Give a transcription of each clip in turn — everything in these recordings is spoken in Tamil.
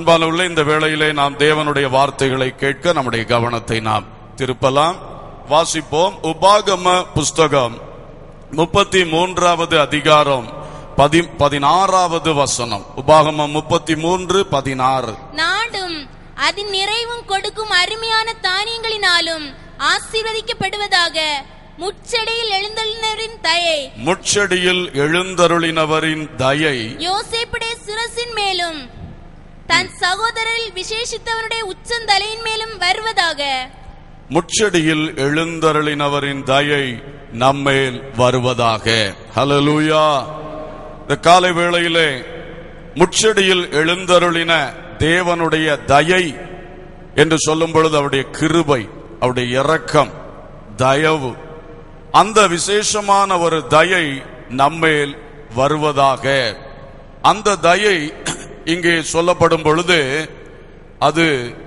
அன்பான இந்த வேளையிலே நாம் தேவனுடைய வார்த்தைகளை கேட்க நம்முடைய கவனத்தை நாம் திருப்பலாம் வாசிப்போம் உபாகம புஸ்தகம் முப்பத்தி மூன்றாவது அதிகாரம் பதி பதினாறாவது வசனம் உபாகமம் முப்பத்தி மூன்று பதினாறு நாடும் அதன் நிறைவும் கொடுக்கும் அருமையான தானியங்களினாலும் ஆசீர்வதிக்கப்படுவதாக முச்செடியில் எழுந்தளினரின் தயை முட்செடியில் எழுந்தருளினவரின் தயை யோசேப்புடைய சிரசின் மேலும் தன் சகோதரரில் விசேஷித்தவனுடைய உச்சந்தலையின் மேலும் வருவதாக முட்செடியில் எழுந்தருளினவரின் தயை நம்மேல் வருவதாக ஹalleluya இந்த காலை வேளையிலே முட்செடியில் எழுந்தருளின தேவனுடைய தயை என்று சொல்லும் பொழுது அவருடைய கிருபை அவருடைய இரக்கம் தயவு அந்த விசேஷமான ஒரு தயை நம்மேல் வருவதாக அந்த தயை இங்கே சொல்லப்படும் பொழுது அது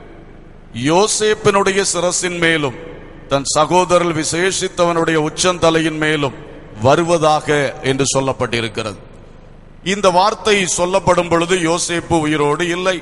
யோசேப்பினுடைய சிரசின் மேலும் தன் சகோதரர் விசேஷித்தவனுடைய உச்சந்தலையின் மேலும் வருவதாக என்று சொல்லப்பட்டிருக்கிறது இந்த வார்த்தை சொல்லப்படும் பொழுது யோசேப்பு உயிரோடு இல்லை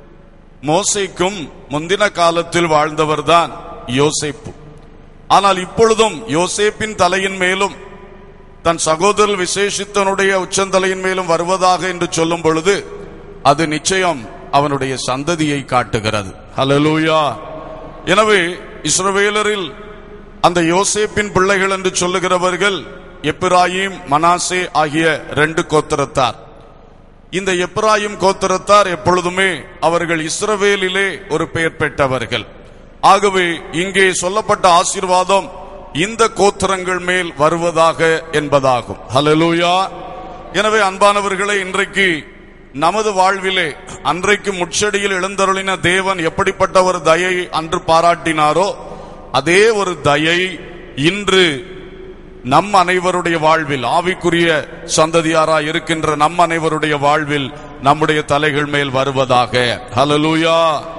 மோசைக்கும் முந்தின காலத்தில் வாழ்ந்தவர்தான் யோசேப்பு ஆனால் இப்பொழுதும் யோசேப்பின் தலையின் மேலும் தன் சகோதரர் விசேஷித்தனுடைய உச்சந்தலையின் மேலும் வருவதாக என்று சொல்லும் பொழுது அது நிச்சயம் அவனுடைய சந்ததியை காட்டுகிறது ஹalleluya எனவே இஸ்ரவேலரில் அந்த யோசேப்பின் பிள்ளைகள் என்று சொல்லுகிறவர்கள் எப்பிராயிம் மனாசே ஆகிய ரெண்டு கோத்திரத்தார் இந்த எப்ராயிம் கோத்திரத்தார் எப்பொழுதுமே அவர்கள் இஸ்ரவேலிலே ஒரு பெயர் பெற்றவர்கள் ஆகவே இங்கே சொல்லப்பட்ட ஆசீர்வாதம் இந்த கோத்திரங்கள் மேல் வருவதாக என்பதாகும் ஹalleluya எனவே அன்பானவர்களே இன்றைக்கு நமது வாழ்விலே அன்றைக்கு முட்செடியில் எழுந்தருளின தேவன் எப்படிப்பட்ட ஒரு தயை அன்று பாராட்டினாரோ அதே ஒரு தயை இன்று நம் அனைவருடைய வாழ்வில் ஆவிக்குரிய சந்ததியாராய் இருக்கின்ற நம் அனைவருடைய வாழ்வில் நம்முடைய தலைகள் மேல் வருவதாக ஹalleluya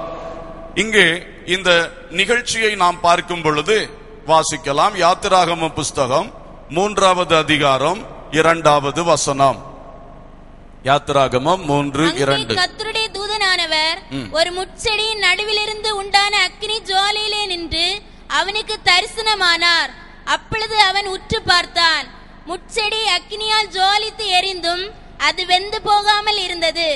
இங்கே இந்த நிகழ்ச்சியை நாம் பார்க்கும் பொழுது வாசிக்கலாம் யாத்திராகம புஸ்தகம் மூன்றாவது அதிகாரம் இரண்டாவது வசனம் யாத்திராகமம் மூன்று அங்கே இரண்டு கர்த்தருடைய தூதனானவர் ஒரு முட்செடியின் நடுவிலிருந்து உண்டான அக்கினி ஜுவாலையிலே நின்று அவனுக்கு தரிசனமானார் அப்பொழுது அவன் உற்று பார்த்தான் முட்செடி அக்கினியால் ஜுவாலித்து எரிந்தும் அது வெந்து போகாமல் இருந்தது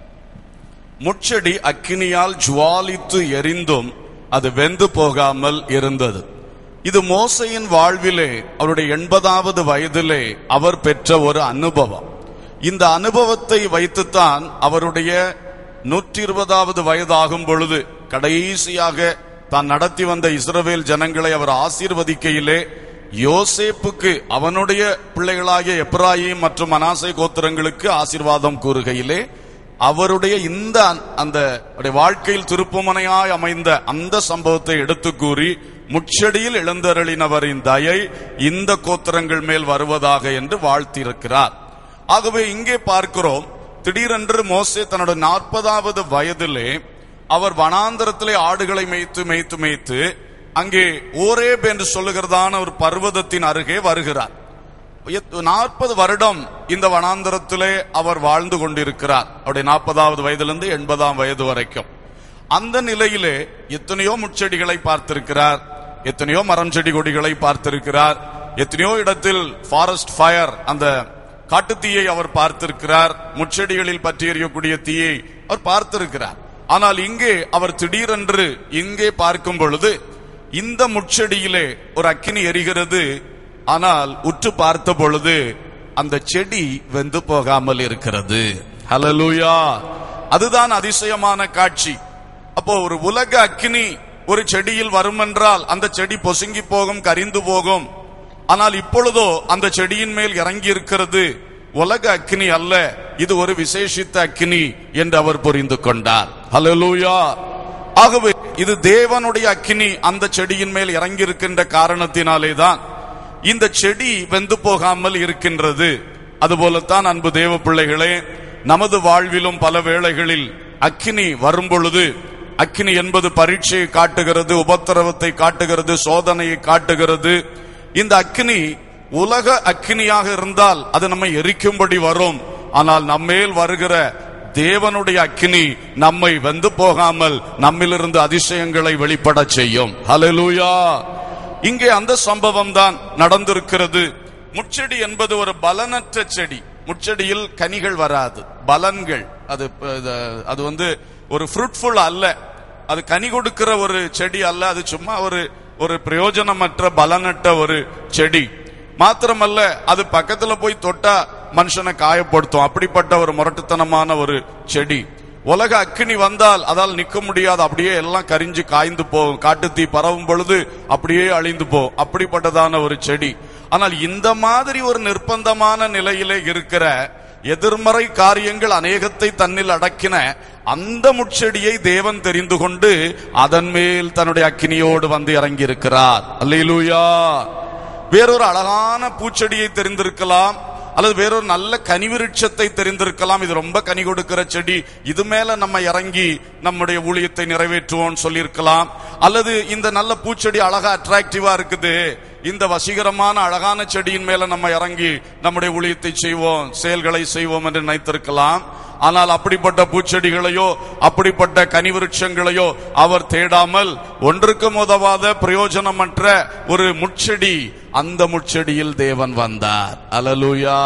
முட்செடி அக்கினியால் ஜுவாலித்து எரிந்தும் அது வெந்து போகாமல் இருந்தது இது மோசையின் வாழ்விலே அவருடைய எண்பதாவது வயதிலே அவர் பெற்ற ஒரு அனுபவம் இந்த அனுபவத்தை வைத்துத்தான் அவருடைய நூற்றி இருபதாவது வயதாகும் பொழுது கடைசியாக தான் நடத்தி வந்த இஸ்ரவேல் ஜனங்களை அவர் ஆசீர்வதிக்கையிலே யோசேப்புக்கு அவனுடைய பிள்ளைகளாகிய எப்ராயிம் மற்றும் மனாசை கோத்திரங்களுக்கு ஆசீர்வாதம் கூறுகையிலே அவருடைய இந்த அந்த- அந்த அவருடைய வாழ்க்கையில் திருப்புமனையாய் அமைந்த அந்த சம்பவத்தை எடுத்து கூறி முச்செடியில் எழுந்தருளினவரின் தயை இந்த கோத்திரங்கள் மேல் வருவதாக என்று வாழ்த்தியிருக்கிறார் ஆகவே இங்கே பார்க்கிறோம் திடீரென்று மோசே தன்னுடைய நாற்பதாவது வயதிலே அவர் வனாந்தரத்திலே ஆடுகளை மேய்த்து மேய்த்து மேய்த்து அங்கே ஓரேப் என்று சொல்லுகிறதான ஒரு பர்வதத்தின் அருகே வருகிறார் நாற்பது வருடம் இந்த வனாந்தரத்திலே அவர் வாழ்ந்து கொண்டிருக்கிறார் அவருடைய நாற்பதாவது வயதிலிருந்து எண்பதாம் வயது வரைக்கும் அந்த நிலையிலே எத்தனையோ முட்செடிகளை பார்த்திருக்கிறார் எத்தனையோ மரம் செடி கொடிகளை பார்த்திருக்கிறார் எத்தனையோ இடத்தில் ஃபாரஸ்ட் ஃபயர் அந்த காட்டுத்தீயை அவர் பார்த்திருக்கிறார் முட்செடிகளில் பற்றி எறியக்கூடிய தீயை அவர் பார்த்திருக்கிறார் ஆனால் இங்கே அவர் திடீரென்று இங்கே பார்க்கும் பொழுது இந்த முட்செடியிலே ஒரு அக்கினி எரிகிறது ஆனால் உற்று பார்த்த பொழுது அந்த செடி வெந்து போகாமல் இருக்கிறது ஹalleluya அதுதான் அதிசயமான காட்சி அப்போ ஒரு உலக அக்கினி ஒரு செடியில் வரும் என்றால் அந்த செடி பொசுங்கி போகும் கரிந்து போகும் ஆனால் இப்பொழுதோ அந்த செடியின் மேல் இறங்கி இருக்கிறது உலக அக்கினி அல்ல இது ஒரு விசேஷித்த அக்கினி என்று அவர் புரிந்து கொண்டார் ஹalleluya ஆகவே இது தேவனுடைய அக்கினி அந்த செடியின் மேல் இறங்கி இருக்கின்ற காரணத்தினாலே தான் இந்த செடி வெந்து போகாமல் இருக்கின்றது அதுபோலத்தான் அன்பு தேவ பிள்ளைகளே நமது வாழ்விலும் பல வேளைகளில் அக்கினி வரும் பொழுது அக்கினி என்பது பரீட்சையை காட்டுகிறது உபத்திரவத்தை காட்டுகிறது சோதனையை காட்டுகிறது இந்த அக்கினி உலக அக்கினியாக இருந்தால் அது நம்மை எரிக்கும்படி வரும் ஆனால் நம்மேல் வருகிற தேவனுடைய அக்கினி நம்மை வெந்து போகாமல் நம்மிலிருந்து அதிசயங்களை வெளிப்பட செய்யும் ஹalleluya இங்கே அந்த சம்பவம் தான் நடந்திருக்கிறது முச்செடி என்பது ஒரு பலனற்ற செடி முச்செடியில் கனிகள் வராது பலன்கள் அது இது- அது வந்து ஒரு ஃப்ரூட்ஃபுல் அல்ல அது கனி கொடுக்கிற ஒரு செடி அல்ல அது சும்மா ஒரு ஒரு பிரயோஜனமற்ற பலனற்ற ஒரு செடி மாத்திரமல்ல அது பக்கத்துல போய் தொட்டா மனுஷனை காயப்படுத்தும் அப்படிப்பட்ட ஒரு முரட்டுத்தனமான ஒரு செடி உலக அக்கினி வந்தால் அதால் நிக்க முடியாது அப்படியே எல்லாம் கரிஞ்சு காய்ந்து போகும் காட்டுத்தீ பரவும் பொழுது அப்படியே அழிந்து போகும் அப்படிப்பட்டதான ஒரு செடி ஆனால் இந்த மாதிரி ஒரு நிர்பந்தமான நிலையிலே இருக்கிற எதிர்மறை காரியங்கள் அநேகத்தை தன்னில் அடக்கின அந்த முட்செடியை தேவன் தெரிந்து கொண்டு அதன் மேல் தன்னுடைய அக்கினியோடு வந்து இறங்கி இருக்கிறார் அல்லேலூயா வேறொரு அழகான பூச்செடியை தெரிந்திருக்கலாம் அல்லது வேறொரு நல்ல கனிவிருட்சத்தை தெரிந்திருக்கலாம் இது ரொம்ப கனி கொடுக்கிற செடி இது மேல நம்ம இறங்கி நம்முடைய ஊழியத்தை நிறைவேற்றுவோம் சொல்லியிருக்கலாம் அல்லது இந்த நல்ல பூச்செடி அழகா அட்ராக்டிவா இருக்குது இந்த வசீகரமான அழகான செடியின் மேல நம்ம இறங்கி நம்முடைய ஊழியத்தை செய்வோம் செயல்களை செய்வோம் என்று நினைத்திருக்கலாம் ஆனால் அப்படிப்பட்ட பூச்செடிகளையோ அப்படிப்பட்ட கனிவிருட்சங்களையோ அவர் தேடாமல் ஒன்றுக்கும் உதவாத பிரயோஜனமற்ற ஒரு முட்செடி அந்த முட்செடியில் தேவன் வந்தார் அலலூயா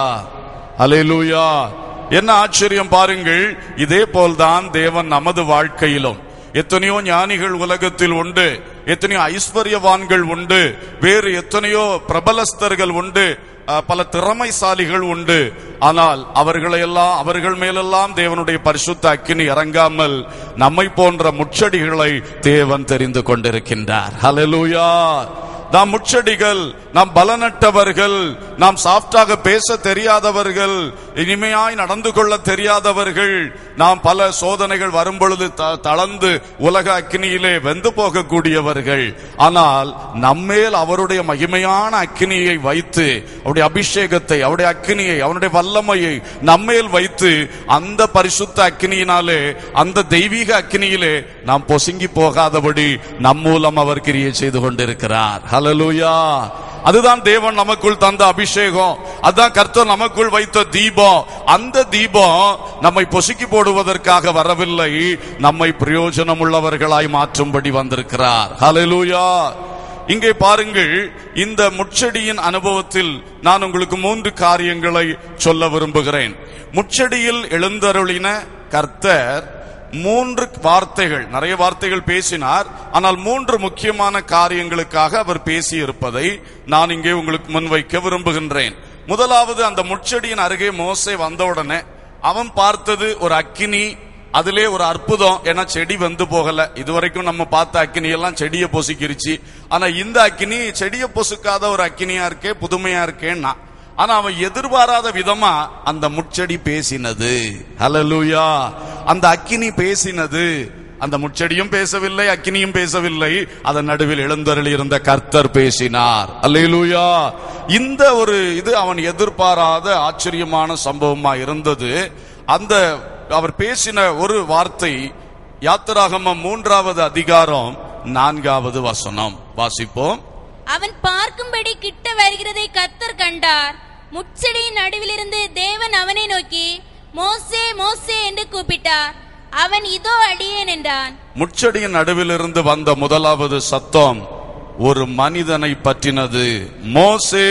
அலேலூயா என்ன ஆச்சரியம் பாருங்கள் இதே போல்தான் தேவன் நமது வாழ்க்கையிலும் எத்தனையோ ஞானிகள் உலகத்தில் உண்டு எத்தனையோ ஐஸ்வர்யவான்கள் உண்டு வேறு எத்தனையோ பிரபலஸ்தர்கள் உண்டு அஹ், பல திறமைசாலிகள் உண்டு ஆனால் அவர்களையெல்லாம் அவர்கள் மேலெல்லாம் தேவனுடைய பரிசுத்த அக்கினி இறங்காமல் நம்மை போன்ற முச்சடிகளை தேவன் தெரிந்து கொண்டிருக்கின்றார் ஹalleluya நாம் முச்சடிகள் நாம் பலனற்றவர்கள் நாம் சாஃப்டாக பேச தெரியாதவர்கள் இனிமையாய் நடந்து கொள்ள தெரியாதவர்கள் நாம் பல சோதனைகள் வரும் பொழுது த- தளர்ந்து உலக அக்கினியிலே வெந்து போகக்கூடியவர்கள் ஆனால் நம்மேல் அவருடைய மகிமையான அக்கினியை வைத்து அவருடைய அபிஷேகத்தை அவருடைய அக்கினியை அவனுடைய வல்லமையை நம்மேல் வைத்து அந்த பரிசுத்த அக்கினியினாலே அந்த தெய்வீக அக்கினியிலே நாம் பொசுங்கி போகாதபடி நம் மூலம் அவர் கிரியை செய்து கொண்டிருக்கிறார் ஹalleluya அதுதான் தேவன் நமக்குள் தந்த அபிஷேகம் அதுதான் கர்த்தர் நமக்குள் வைத்த தீபம் அந்த தீபம் நம்மை பொசுக்கி போடுவதற்காக வரவில்லை நம்மை பிரயோஜனம் உள்ளவர்களாய் மாற்றும்படி வந்திருக்கிறார் ஹalleluya இங்கே பாருங்கள் இந்த முச்செடியின் அனுபவத்தில் நான் உங்களுக்கு மூன்று காரியங்களை சொல்ல விரும்புகிறேன் முச்செடியில் எழுந்தருளின கர்த்தர் மூன்று வார்த்தைகள் நிறைய வார்த்தைகள் பேசினார் ஆனால் மூன்று முக்கியமான காரியங்களுக்காக அவர் பேசி இருப்பதை நான் இங்கே உங்களுக்கு முன்வைக்க விரும்புகின்றேன் முதலாவது அந்த முச்செடியின் அருகே மோசே வந்தவுடனே அவன் பார்த்தது ஒரு அக்கினி அதிலே ஒரு அற்புதம் ஏன்னா செடி வந்து போகல இதுவரைக்கும் நம்ம பார்த்த அக்கினி எல்லாம் செடியை பொசுக்கிருச்சு ஆனா இந்த அக்கினி செடியை பொசுக்காத ஒரு அக்கினியா இருக்கே புதுமையா இருக்கேன்னா ஆனா அவன் எதிர்பாராத விதமா அந்த முட்செடி பேசினது ஹalleluya அந்த அக்கினி பேசினது அந்த முட்செடியும் பேசவில்லை அக்கினியும் பேசவில்லை அதன் நடுவில் எழுந்தருளி இருந்த கர்த்தர் பேசினார் அல்லேலூயா இந்த ஒரு இது அவன் எதிர்பாராத ஆச்சரியமான சம்பவமா இருந்தது அந்த அவர் பேசின ஒரு வார்த்தை யாத்திராகமம் மூன்றாவது அதிகாரம் நான்காவது வசனம் வாசிப்போம் அவன் பார்க்கும்படி கிட்ட வருகிறதை கத்தர் கண்டார் முச்செடியின் நடுவிலிருந்து தேவன் அவனை நோக்கி மோசே மோசே என்று கூப்பிட்டார் அவன் இதோ அடியேன் என்றான் முச்செடியின் நடுவிலிருந்து வந்த முதலாவது சத்தம் ஒரு மனிதனை பற்றினது மோசே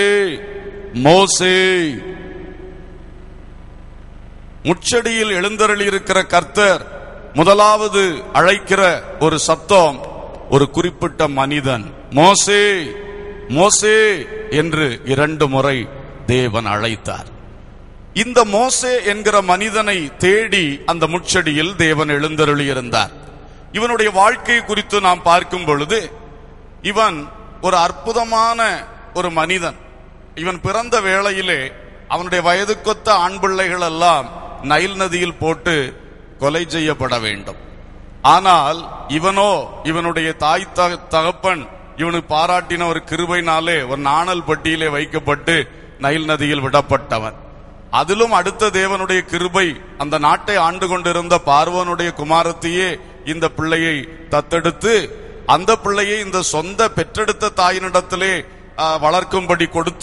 மோசே முச்செடியில் எழுந்தருளி இருக்கிற கர்த்தர் முதலாவது அழைக்கிற ஒரு சத்தம் ஒரு குறிப்பிட்ட மனிதன் மோசே மோசே என்று இரண்டு முறை தேவன் அழைத்தார் இந்த மோசே என்கிற மனிதனை தேடி அந்த முச்செடியில் தேவன் எழுந்தருளி இருந்தார் இவனுடைய வாழ்க்கை குறித்து நாம் பார்க்கும் பொழுது இவன் ஒரு அற்புதமான ஒரு மனிதன் இவன் பிறந்த வேளையிலே அவனுடைய வயதுக்கொத்த ஆண் பிள்ளைகள் எல்லாம் நைல் நதியில் போட்டு கொலை செய்யப்பட வேண்டும் ஆனால் இவனோ இவனுடைய தாய் தக- தகப்பன் இவனுக்கு பாராட்டின ஒரு கிருபைனாலே ஒரு நாணல் பட்டியிலே வைக்கப்பட்டு நைல் நதியில் விடப்பட்டவன் அதிலும் அடுத்த தேவனுடைய கிருபை அந்த நாட்டை ஆண்டு கொண்டிருந்த பார்வனுடைய குமாரத்தையே இந்த பிள்ளையை தத்தெடுத்து அந்த பிள்ளையை இந்த சொந்த பெற்றெடுத்த தாயினிடத்திலே ஆ, வளர்க்கும்படி கொடுத்து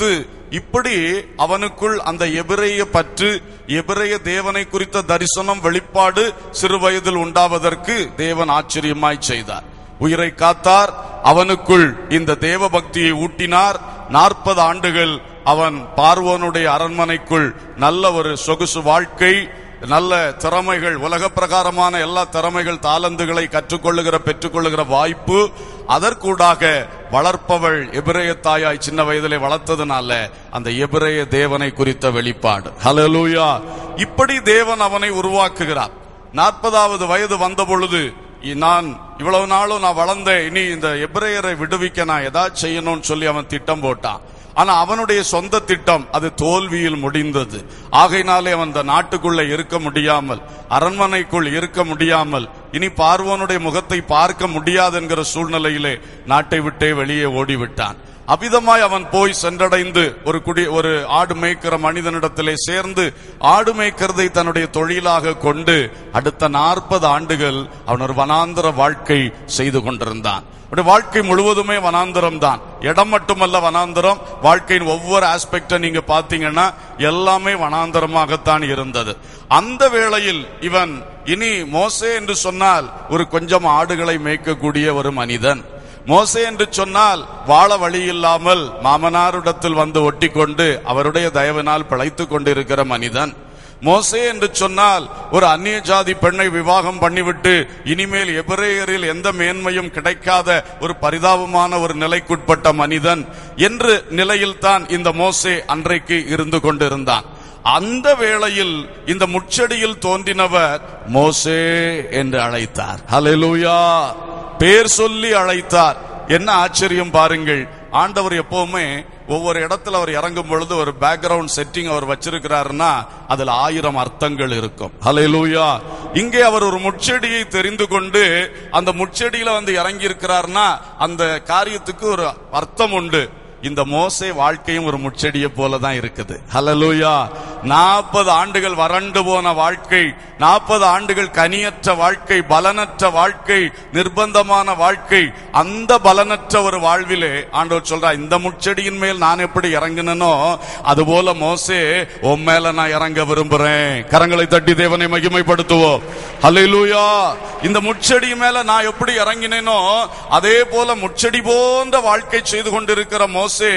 இப்படி அவனுக்குள் அந்த எபிரேய பற்று எபிரேய தேவனை குறித்த தரிசனம் வெளிப்பாடு சிறு வயதில் உண்டாவதற்கு தேவன் ஆச்சரியமாய் செய்தார் உயிரை காத்தார் அவனுக்குள் இந்த தேவ பக்தியை ஊட்டினார் நாற்பது ஆண்டுகள் அவன் பார்வோனுடைய அரண்மனைக்குள் நல்ல ஒரு சொகுசு வாழ்க்கை நல்ல திறமைகள் உலக பிரகாரமான எல்லா திறமைகள் தாளந்துகளை கற்றுக்கொள்ளுகிற பெற்றுக்கொள்ளுகிற வாய்ப்பு அதற்கூடாக வளர்ப்பவள் எபிரேய தாயாய் சின்ன வயதிலே வளர்த்ததுனால அந்த எபிரேய தேவனை குறித்த வெளிப்பாடு ஹalleluya இப்படி தேவன் அவனை உருவாக்குகிறார் நாற்பதாவது வயது வந்த பொழுது இ- நான் இவ்வளவு நாளும் நான் வளர்ந்தேன் இனி இந்த எபிரேயரை விடுவிக்க நான் ஏதாச்சும் செய்யணும்னு சொல்லி அவன் திட்டம் போட்டான் ஆனா அவனுடைய சொந்த திட்டம் அது தோல்வியில் முடிந்தது ஆகையினாலே அவன் அந்த நாட்டுக்குள்ள இருக்க முடியாமல் அரண்மனைக்குள் இருக்க முடியாமல் இனி பார்வோனுடைய முகத்தை பார்க்க முடியாது என்கிற சூழ்நிலையிலே நாட்டை விட்டே வெளியே ஓடிவிட்டான் அவ்விதமாய் அவன் போய் சென்றடைந்து ஒரு குடி ஒரு ஆடு மேய்க்கிற மனிதனிடத்திலே சேர்ந்து ஆடு மேய்க்கிறதை தன்னுடைய தொழிலாக கொண்டு அடுத்த நாற்பது ஆண்டுகள் அவன் ஒரு வனாந்தர வாழ்க்கை செய்து கொண்டிருந்தான் அவனுடைய வாழ்க்கை முழுவதுமே வனாந்தரம் தான் இடம் மட்டுமல்ல வனாந்தரம் வாழ்க்கையின் ஒவ்வொரு ஆஸ்பெக்ட நீங்க பாத்தீங்கன்னா எல்லாமே வனாந்தரமாகத்தான் இருந்தது அந்த வேளையில் இவன் இனி மோசே என்று சொன்னால் ஒரு கொஞ்சம் ஆடுகளை மேய்க்கக்கூடிய ஒரு மனிதன் மோசே என்று சொன்னால் வாழ வழி இல்லாமல் மாமனாரிடத்தில் வந்து ஒட்டிக்கொண்டு அவருடைய தயவினால் பிழைத்துக் கொண்டிருக்கிற மனிதன் மோசே என்று சொன்னால் ஒரு அந்நிய ஜாதி பெண்ணை விவாகம் பண்ணிவிட்டு இனிமேல் எபிரேயரில் எந்த மேன்மையும் கிடைக்காத ஒரு பரிதாபமான ஒரு நிலைக்குட்பட்ட மனிதன் என்று நிலையில்தான் இந்த மோசே அன்றைக்கு இருந்து கொண்டிருந்தான் அந்த வேளையில் இந்த முச்செடியில் தோன்றினவர் மோசே என்று அழைத்தார் ஹalleluya பேர் சொல்லி அழைத்தார் என்ன ஆச்சரியம் பாருங்கள் ஆண்டவர் எப்பவுமே ஒவ்வொரு இடத்துல அவர் இறங்கும் பொழுது ஒரு பேக்ரவுண்ட் செட்டிங் அவர் வச்சிருக்கிறாருன்னா அதுல ஆயிரம் அர்த்தங்கள் இருக்கும் ஹalleluya இங்கே அவர் ஒரு முட்செடியை தெரிந்து கொண்டு அந்த முட்செடியில வந்து இறங்கி இருக்கிறார்னா அந்த காரியத்துக்கு ஒரு அர்த்தம் உண்டு இந்த மோசே வாழ்க்கையும் ஒரு முச்செடியை போல தான் இருக்குது ஹalleluya நாற்பது ஆண்டுகள் வறண்டு போன வாழ்க்கை நாற்பது ஆண்டுகள் கனியற்ற வாழ்க்கை பலனற்ற வாழ்க்கை நிர்பந்தமான வாழ்க்கை அந்த பலனற்ற ஒரு வாழ்விலே ஆண்டவர் சொல்றா இந்த முச்செடியின் மேல் நான் எப்படி இறங்கினனோ அதுபோல மோசே உன் மேல நான் இறங்க விரும்புறேன் கரங்களை தட்டி தேவனை மகிமைப்படுத்துவோம் ஹalleluya இந்த முச்செடி மேல நான் எப்படி இறங்கினேனோ அதே போல முச்செடி போன்ற வாழ்க்கை செய்து கொண்டிருக்கிற மோசே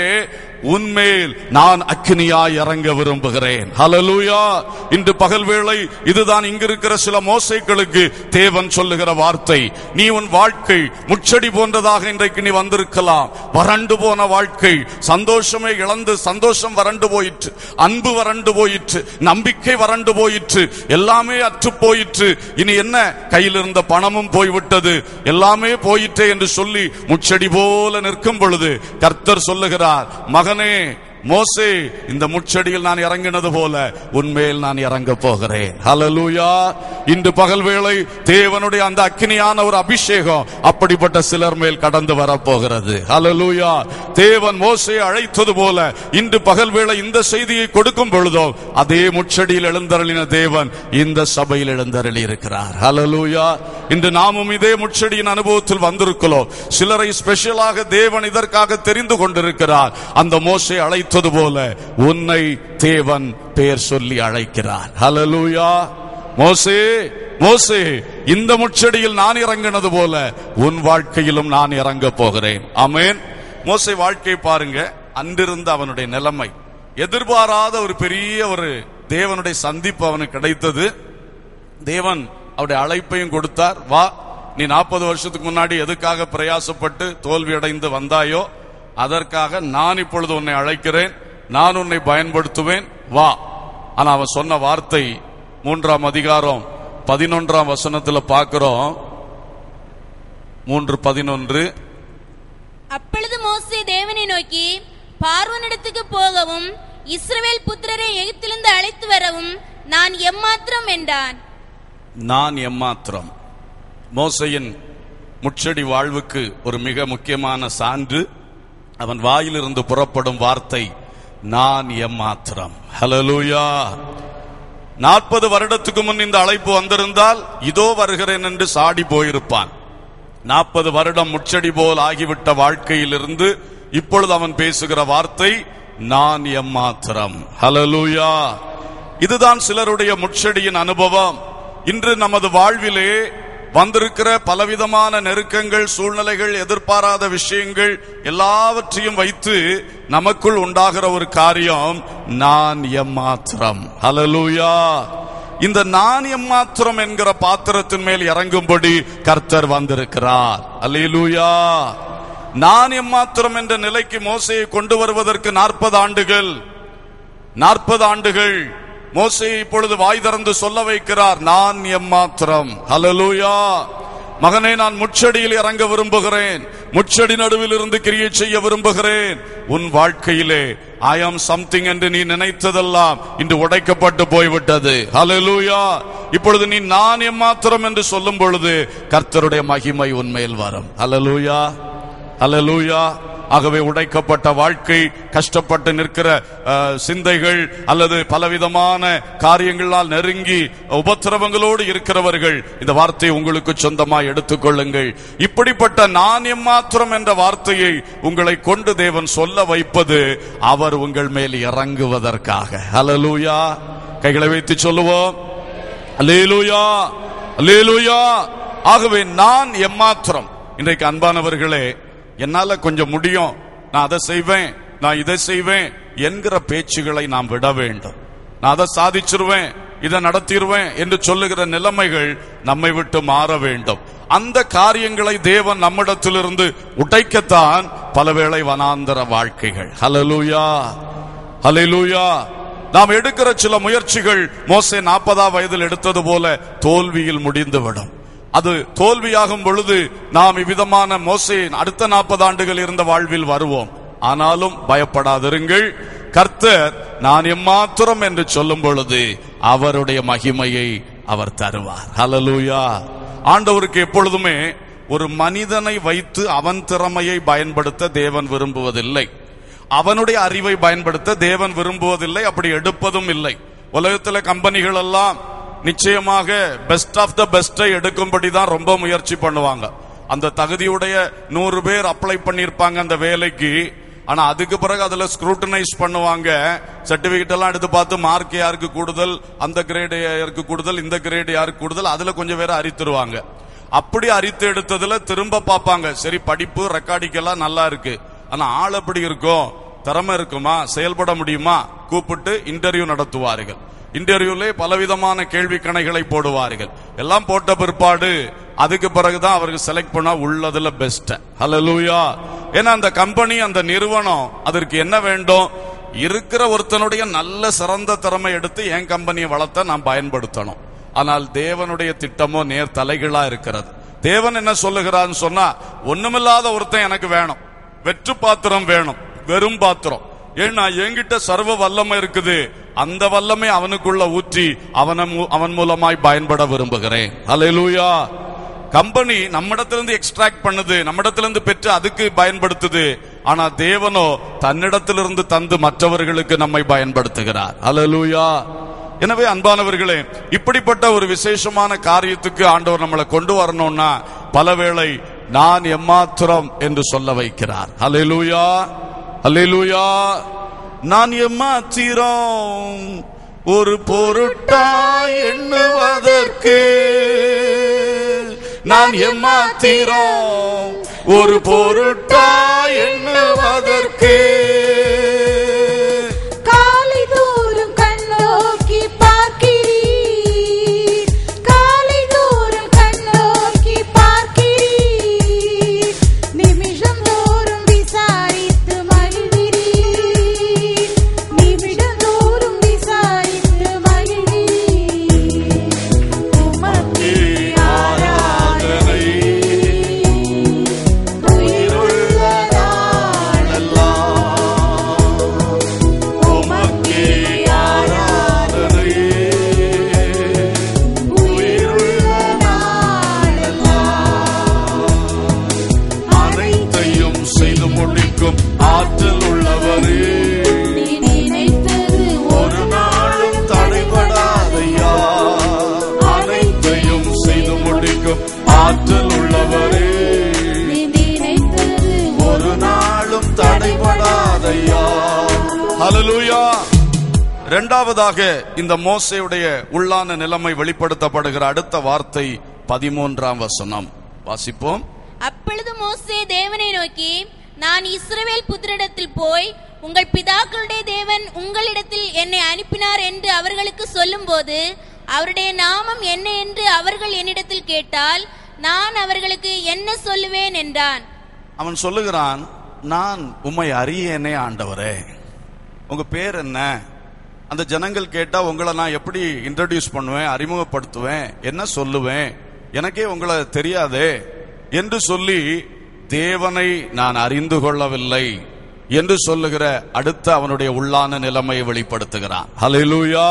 உன்மேல் நான் அக்கினியாய் இறங்க விரும்புகிறேன் ஹalleluya இன்று பகல் வேளை இதுதான் இங்க இருக்கிற சில மோசைகளுக்கு தேவன் சொல்லுகிற வார்த்தை நீ உன் வாழ்க்கை முச்செடி போன்றதாக இன்றைக்கு நீ வந்திருக்கலாம் வறண்டு போன வாழ்க்கை சந்தோஷமே இழந்து சந்தோஷம் வறண்டு போயிற்று அன்பு வறண்டு போயிற்று நம்பிக்கை வறண்டு போயிற்று எல்லாமே அற்று போயிற்று இனி என்ன கையில் இருந்த பணமும் போய்விட்டது எல்லாமே போயிற்றே என்று சொல்லி முச்செடி போல நிற்கும் பொழுது கர்த்தர் சொல்லுகிறார் மகனே மோசே இந்த முச்செடியில் நான் இறங்கினது போல உன்மேல் நான் இறங்க போகிறேன் ஹalleluya இன்று பகல் வேளை தேவனுடைய அந்த அக்கினியான ஒரு அபிஷேகம் அப்படிப்பட்ட சிலர் மேல் கடந்து வரப்போகிறது ஹalleluya தேவன் மோசே அழைத்தது போல இன்று பகல் வேளை இந்த செய்தியை கொடுக்கும் பொழுதோ அதே முச்செடியில் எழுந்தருளின தேவன் இந்த சபையில் எழுந்தருளி இருக்கிறார் ஹalleluya இன்று நாமும் இதே முச்செடியின் அனுபவத்தில் வந்திருக்கிறோம் சிலரை ஸ்பெஷலாக தேவன் இதற்காக தெரிந்து கொண்டிருக்கிறார் அந்த மோசே அழைத்தது போல உன்னை தேவன் பெயர் சொல்லி அழைக்கிறார் ஹalleluya மோசே மோசே இந்த முச்செடியில் நான் இறங்கினது போல உன் வாழ்க்கையிலும் நான் இறங்க போகிறேன் ஆமென் மோசே வாழ்க்கை பாருங்க அன்றிருந்த அவனுடைய நிலைமை எதிர்பாராத ஒரு பெரிய ஒரு தேவனுடைய சந்திப்பு அவனுக்கு கிடைத்தது தேவன் அவருடைய அழைப்பையும் கொடுத்தார் வா நீ நாற்பது வருஷத்துக்கு முன்னாடி எதுக்காக பிரயாசப்பட்டு தோல்வி அடைந்து வந்தாயோ அதற்காக நான் இப்பொழுது உன்னை அழைக்கிறேன் நான் உன்னை பயன்படுத்துவேன் வா ஆனா அவன் சொன்ன வார்த்தை மூன்றாம் அதிகாரம் பதினொன்றாம் வசனத்துல பார்க்கிறோம் மூன்று பதினொன்று அப்பொழுது மோசே தேவனை நோக்கி பார்வனிடத்துக்கு போகவும் இஸ்ரவேல் புத்திரரை எகிப்திலிருந்து அழைத்து வரவும் நான் எம்மாத்திரம் என்றான் நான் எம்மாத்திரம் மோசையின் முச்செடி வாழ்வுக்கு ஒரு மிக முக்கியமான சான்று அவன் வாயிலிருந்து புறப்படும் வார்த்தை நான் எம்மாத்திரம் ஹalleluya நாற்பது வருடத்துக்கு முன் இந்த அழைப்பு வந்திருந்தால் இதோ வருகிறேன் என்று சாடி போயிருப்பான் நாற்பது வருடம் முச்செடி போல் ஆகிவிட்ட வாழ்க்கையிலிருந்து இப்பொழுது அவன் பேசுகிற வார்த்தை நான் எம்மாத்திரம் ஹalleluya இதுதான் சிலருடைய முட்செடியின் அனுபவம் இன்று நமது வாழ்விலே வந்திருக்கிற பலவிதமான நெருக்கங்கள் சூழ்நிலைகள் எதிர்பாராத விஷயங்கள் எல்லாவற்றையும் வைத்து நமக்குள் உண்டாகிற ஒரு காரியம் நான் எம்மாத்திரம் ஹalleluya இந்த நான் எம்மாத்திரம் என்கிற பாத்திரத்தின் மேல் இறங்கும்படி கர்த்தர் வந்திருக்கிறார் அல்லேலூயா நான் எம்மாத்திரம் என்ற நிலைக்கு மோசையை கொண்டு வருவதற்கு நாற்பது ஆண்டுகள் நாற்பது ஆண்டுகள் மோசையை இப்பொழுது வாய் திறந்து சொல்ல வைக்கிறார் நான் எம்மாத்திரம் ஹalleluya மகனே நான் முச்சடியில் இறங்க விரும்புகிறேன் முச்சடி நடுவில் இருந்து கிரியை செய்ய விரும்புகிறேன் உன் வாழ்க்கையிலே ஐ ஆம் சம்திங் என்று நீ நினைத்ததெல்லாம் இன்று உடைக்கப்பட்டு போய்விட்டது ஹalleluya இப்பொழுது நீ நான் எம்மாத்திரம் என்று சொல்லும் பொழுது கர்த்தருடைய மகிமை உன்மேல் வரும் ஹalleluya ஹalleluya ஆகவே உடைக்கப்பட்ட வாழ்க்கை கஷ்டப்பட்டு நிற்கிற அஹ், சிந்தைகள் அல்லது பலவிதமான காரியங்களால் நெருங்கி உபத்திரவங்களோடு இருக்கிறவர்கள் இந்த வார்த்தையை உங்களுக்கு சொந்தமாய் எடுத்துக்கொள்ளுங்கள் இப்படிப்பட்ட நான் எம்மாத்திரம் என்ற வார்த்தையை உங்களை கொண்டு தேவன் சொல்ல வைப்பது அவர் உங்கள் மேல் இறங்குவதற்காக ஹalleluya கைகளை வைத்து சொல்லுவோம் அல்லேலூயா அல்லேலூயா ஆகவே நான் எம்மாத்திரம் இன்றைக்கு அன்பானவர்களே என்னால கொஞ்சம் முடியும் நான் அதை செய்வேன் நான் இதை செய்வேன் என்கிற பேச்சுகளை நாம் விட வேண்டும் நான் அதை சாதிச்சிருவேன் இதை நடத்திடுவேன் என்று சொல்லுகிற நிலைமைகள் நம்மை விட்டு மாற வேண்டும் அந்த காரியங்களை தேவன் நம்மிடத்திலிருந்து உடைக்கத்தான் பலவேளை வனாந்தர வாழ்க்கைகள் ஹalleluya ஹalleluya நாம் எடுக்கிற சில முயற்சிகள் மோசே நாற்பதாம் வயதில் எடுத்தது போல தோல்வியில் முடிந்துவிடும் அது தோல்வியாகும் பொழுது நாம் இவ்விதமான மோசையின் அடுத்த நாற்பது ஆண்டுகள் இருந்த வாழ்வில் வருவோம் ஆனாலும் பயப்படாதிருங்கள் கர்த்தர் நான் எம்மாத்திரம் என்று சொல்லும் பொழுது அவருடைய மகிமையை அவர் தருவார் ஹalleluya ஆண்டவருக்கு எப்பொழுதுமே ஒரு மனிதனை வைத்து அவன் திறமையை பயன்படுத்த தேவன் விரும்புவதில்லை அவனுடைய அறிவை பயன்படுத்த தேவன் விரும்புவதில்லை அப்படி எடுப்பதும் இல்லை உலகத்துல கம்பெனிகள் எல்லாம் நிச்சயமாக பெஸ்ட் ஆஃப் த பெஸ்டை எடுக்கும்படி தான் ரொம்ப முயற்சி பண்ணுவாங்க அந்த தகுதியுடைய நூறு பேர் அப்ளை பண்ணியிருப்பாங்க அந்த வேலைக்கு ஆனா அதுக்கு பிறகு அதுல ஸ்க்ரூட்டனைஸ் பண்ணுவாங்க சர்டிபிகேட் எல்லாம் எடுத்து பார்த்து மார்க் யாருக்கு கூடுதல் அந்த கிரேடு யாருக்கு கூடுதல் இந்த கிரேடு யாருக்கு கூடுதல் அதுல கொஞ்சம் பேரை அரித்துருவாங்க அப்படி அரித்து எடுத்ததுல திரும்ப பார்ப்பாங்க சரி படிப்பு ரெக்கார்டிக்கெல்லாம் நல்லா இருக்கு ஆனா ஆள் எப்படி இருக்கும் திறமை இருக்குமா செயல்பட முடியுமா கூப்பிட்டு இன்டர்வியூ நடத்துவார்கள் இன்டர்வியூலே பலவிதமான கேள்வி கணைகளை போடுவார்கள் எல்லாம் போட்ட பிற்பாடு அதுக்கு பிறகுதான் அவருக்கு செலக்ட் பண்ணா உள்ளதுல பெஸ்ட் ஹalleluya ஏன்னா அந்த கம்பெனி அந்த நிறுவனம் அதற்கு என்ன வேண்டும் இருக்கிற ஒருத்தனுடைய நல்ல சிறந்த திறமை எடுத்து என் கம்பெனியை வளர்த்த நான் பயன்படுத்தணும் ஆனால் தேவனுடைய திட்டமோ நேர் தலைகளா இருக்கிறது தேவன் என்ன சொல்லுகிறான்னு சொன்னா ஒண்ணுமில்லாத ஒருத்தன் எனக்கு வேணும் வெற்று பாத்திரம் வேணும் வெறும் பாத்திரம் ஏன்னா என்கிட்ட சர்வ வல்லமை இருக்குது அந்த வல்லமை அவனுக்குள்ள ஊற்றி அவன மூ- அவன் மூலமாய் பயன்பட விரும்புகிறேன் ஹalleluya கம்பெனி நம்மிடத்திலிருந்து எக்ஸ்ட்ராக்ட் பண்ணுது நம்மிடத்திலிருந்து பெற்று அதுக்கு பயன்படுத்துது ஆனா தேவனோ தன்னிடத்திலிருந்து தந்து மற்றவர்களுக்கு நம்மை பயன்படுத்துகிறார் ஹalleluya எனவே அன்பானவர்களே இப்படிப்பட்ட ஒரு விசேஷமான காரியத்துக்கு ஆண்டவர் நம்மளை கொண்டு வரணும்னா பலவேளை நான் எம்மாத்திரம் என்று சொல்ல வைக்கிறார் ஹalleluya ஹalleluya நான் எம்மாத்திரம் ஒரு பொருட்டா எண்ணுவதற்கு நான் எம்மாத்திரம் ஒரு பொருட்டா எண்ணுவதற்கு காலை தோறும் கண்ணோக்கி பார்க்கிறீர் காலை தோறும் கண்ணோக்கி பார்க்கிறீர் நிமிஷம் தோறும் விசாரித்து மகிழ்கிறீர் நிமிடம் தோறும் விசாரித்து மகிழ்கிறீர் உமக்கே ஆராதனை உயிருள்ள நாளெல்லாம் ஹalleluya இரண்டாவதாக இந்த மோசையுடைய உள்ளான நிலைமை வெளிப்படுத்தப்படுகிற அடுத்த வார்த்தை பதிமூன்றாம் வசனம் வாசிப்போம் அப்பொழுது மோசே தேவனை நோக்கி நான் இஸ்ரவேல் புத்திரிடத்தில் போய் உங்கள் பிதாக்களுடைய தேவன் உங்களிடத்தில் என்னை அனுப்பினார் என்று அவர்களுக்கு சொல்லும்போது அவருடைய நாமம் என்ன என்று அவர்கள் என்னிடத்தில் கேட்டால் நான் அவர்களுக்கு என்ன சொல்லுவேன் என்றான் அவன் சொல்லுகிறான் நான் உம்மை அறியேனே ஆண்டவரே உங்க பேர் என்ன அந்த ஜனங்கள் கேட்டா உங்களை நான் எப்படி இன்ட்ரடியூஸ் பண்ணுவேன் அறிமுகப்படுத்துவேன் என்ன சொல்லுவேன் எனக்கே உங்களை தெரியாதே என்று சொல்லி தேவனை நான் அறிந்து கொள்ளவில்லை என்று சொல்லுகிற அடுத்த அவனுடைய உள்ளான நிலைமையை வெளிப்படுத்துகிறான் ஹalleluya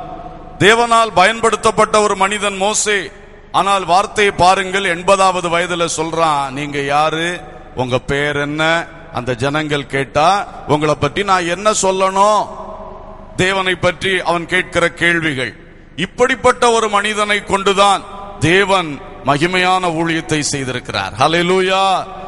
தேவனால் பயன்படுத்தப்பட்ட ஒரு மனிதன் மோசே ஆனால் வார்த்தையை பாருங்கள் எண்பதாவது வயதுல சொல்றான் நீங்க யாரு உங்க பேர் என்ன அந்த ஜனங்கள் கேட்டா உங்களை பற்றி நான் என்ன சொல்லணும் தேவனை பற்றி அவன் கேட்கிற கேள்விகள் இப்படிப்பட்ட ஒரு மனிதனை கொண்டுதான் தேவன் மகிமையான ஊழியத்தை செய்திருக்கிறார் ஹalleluya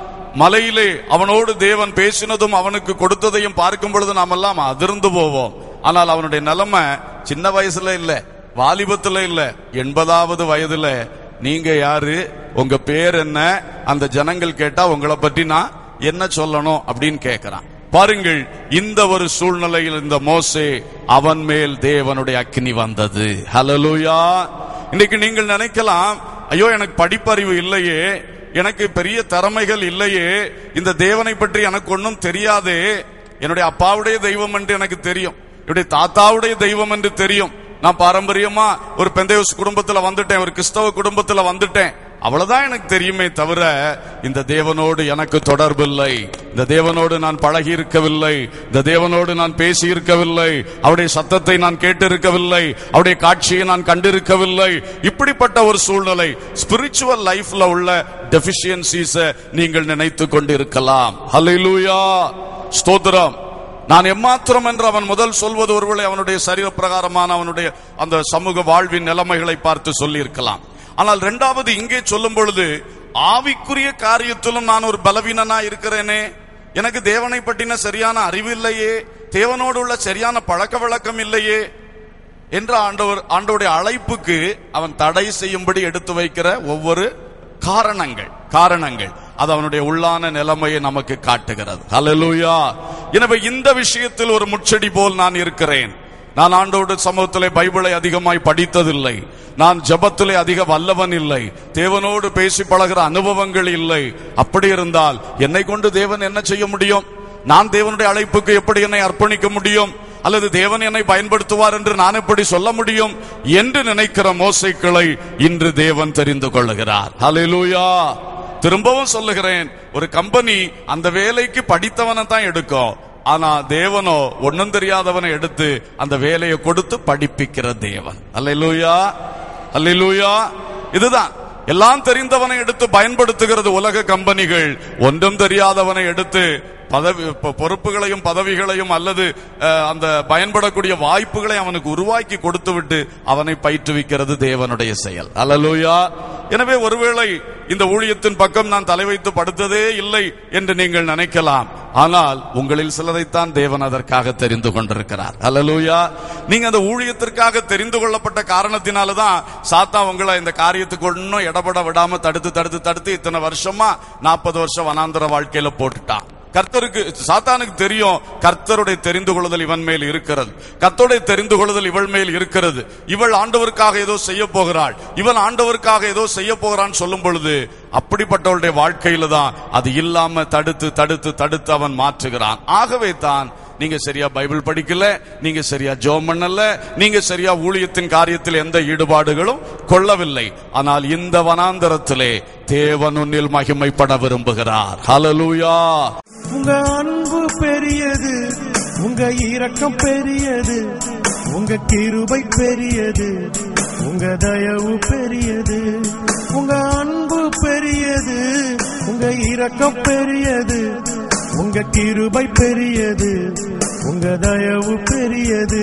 மலையிலே அவனோடு தேவன் பேசினதும் அவனுக்கு கொடுத்ததையும் பார்க்கும் பொழுது நாம் எல்லாம் அதிர்ந்து போவோம் ஆனால் அவனுடைய நிலைமை சின்ன வயசுல இல்ல வாலிபத்துல இல்ல எண்பதாவது வயதுல நீங்க யாரு உங்க பேர் என்ன அந்த ஜனங்கள் கேட்டா உங்களை பற்றி நான் என்ன சொல்லணும் அப்படின்னு கேட்கிறான் பாருங்கள் இந்த ஒரு சூழ்நிலையில் இந்த மோசே அவன் மேல் தேவனுடைய அக்கினி வந்தது ஹalleluya இன்னைக்கு நீங்கள் நினைக்கலாம் ஐயோ எனக்கு படிப்பறிவு இல்லையே எனக்கு பெரிய திறமைகள் இல்லையே இந்த தேவனை பற்றி எனக்கு ஒன்றும் தெரியாதே என்னுடைய அப்பாவுடைய தெய்வம் என்று எனக்கு தெரியும் என்னுடைய தாத்தாவுடைய தெய்வம் என்று தெரியும் நான் பாரம்பரியமா ஒரு பெந்தையோஸ் குடும்பத்துல வந்துட்டேன் ஒரு கிறிஸ்தவ குடும்பத்துல வந்துட்டேன் அவ்வளவுதான் எனக்கு தெரியுமே தவிர இந்த தேவனோடு எனக்கு தொடர்பில்லை இந்த தேவனோடு நான் பழகி இருக்கவில்லை இந்த தேவனோடு நான் பேசி இருக்கவில்லை அவருடைய சத்தத்தை நான் கேட்டிருக்கவில்லை அவருடைய காட்சியை நான் கண்டிருக்கவில்லை இப்படிப்பட்ட ஒரு சூழ்நிலை ஸ்பிரிச்சுவல் லைஃப்ல உள்ள டெபிஷியன்சிஸ நீங்கள் நினைத்து கொண்டிருக்கலாம் ஹalleluya ஸ்தோத்திரம் நான் எம்மாத்திரம் என்று அவன் முதல் சொல்வது ஒருவேளை அவனுடைய சரீர பிரகாரமான அவனுடைய அந்த சமூக வாழ்வின் நிலைமைகளை பார்த்து சொல்லியிருக்கலாம் ஆனால் இரண்டாவது இங்கே சொல்லும் பொழுது ஆவிக்குரிய காரியத்திலும் நான் ஒரு பலவீனனா இருக்கிறேனே எனக்கு தேவனை பற்றின சரியான அறிவு இல்லையே தேவனோடு உள்ள சரியான பழக்க வழக்கம் இல்லையே என்ற ஆண்டவர் ஆண்டவருடைய அழைப்புக்கு அவன் தடை செய்யும்படி எடுத்து வைக்கிற ஒவ்வொரு காரணங்கள் காரணங்கள் அது அவனுடைய உள்ளான நிலைமையை நமக்கு காட்டுகிறது ஹalleluya எனவே இந்த விஷயத்தில் ஒரு முச்செடி போல் நான் இருக்கிறேன் நான் ஆண்டோடு சமூகத்திலே பைபிளை அதிகமாய் படித்ததில்லை நான் ஜெபத்திலே அதிக வல்லவன் இல்லை தேவனோடு பேசி பழகிற அனுபவங்கள் இல்லை அப்படி இருந்தால் என்னை கொண்டு தேவன் என்ன செய்ய முடியும் நான் தேவனுடைய அழைப்புக்கு எப்படி என்னை அர்ப்பணிக்க முடியும் அல்லது தேவன் என்னை பயன்படுத்துவார் என்று நான் எப்படி சொல்ல முடியும் என்று நினைக்கிற மோசைக்களை இன்று தேவன் தெரிந்து கொள்ளுகிறார் ஹalleluya திரும்பவும் சொல்லுகிறேன் ஒரு கம்பெனி அந்த வேலைக்கு படித்தவனை தான் எடுக்கும் ஆனா தேவனோ ஒண்ணும் தெரியாதவனை எடுத்து அந்த வேலையை கொடுத்து படிப்பிக்கிற தேவன் அல்லேலூயா அல்லேலூயா இதுதான் எல்லாம் தெரிந்தவனை எடுத்து பயன்படுத்துகிறது உலக கம்பெனிகள் ஒன்றும் தெரியாதவனை எடுத்து பதவி பொ- பொறுப்புகளையும் பதவிகளையும் அல்லது அஹ், அந்த பயன்படக்கூடிய வாய்ப்புகளை அவனுக்கு உருவாக்கி கொடுத்து விட்டு அவனை பயிற்றுவிக்கிறது தேவனுடைய செயல் அல்லேலூயா எனவே ஒருவேளை இந்த ஊழியத்தின் பக்கம் நான் தலை வைத்து படுத்ததே இல்லை என்று நீங்கள் நினைக்கலாம் ஆனால் உங்களில் சிலரைத்தான் தேவன் அதற்காக தெரிந்து கொண்டிருக்கிறார் அல்லேலூயா நீங்க அந்த ஊழியத்திற்காக தெரிந்து கொள்ளப்பட்ட காரணத்தினாலதான் சாத்தா உங்களை இந்த காரியத்துக்கு ஒன்னும் இடப்பட விடாம தடுத்து தடுத்து தடுத்து இத்தனை வருஷமா நாற்பது வருஷம் வனாந்தர வாழ்க்கையில போட்டுட்டான் கர்த்தருக்கு சாத்தானுக்கு தெரியும் கர்த்தருடைய தெரிந்து கொள்ளுதல் இவன் மேல் இருக்கிறது கர்த்தருடைய தெரிந்து கொள்ளுதல் இவள் மேல் இருக்கிறது இவள் ஆண்டவருக்காக ஏதோ செய்ய போகிறாள் இவன் ஆண்டவருக்காக ஏதோ செய்ய போகிறான் சொல்லும் பொழுது அப்படிப்பட்டவளுடைய வாழ்க்கையில தான் அது இல்லாம தடுத்து தடுத்து தடுத்து அவன் மாற்றுகிறான் ஆகவே தான் நீங்க சரியா பைபிள் படிக்கல நீங்க சரியா ஜோம் பண்ணல நீங்க சரியா ஊழியத்தின் காரியத்தில் எந்த ஈடுபாடுகளும் கொள்ளவில்லை ஆனால் இந்த வனாந்தரத்திலே தேவன் உன்னில் மகிமைப்பட விரும்புகிறார் ஹalleluya உங்க அன்பு பெரியது உங்க இரக்கம் பெரியது உங்க கிருபை பெரியது உங்க தயவு பெரியது உங்க அன்பு பெரியது உங்க இரக்கம் பெரியது உங்க கிருபை பெரியது உங்க தயவு பெரியது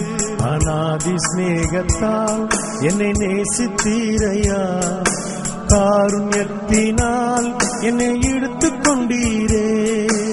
அநாதி சிநேகத்தால் என்னை நேசித்தீரையா காருண்யத்தினால் என்னை எடுத்துக் கொண்டீரே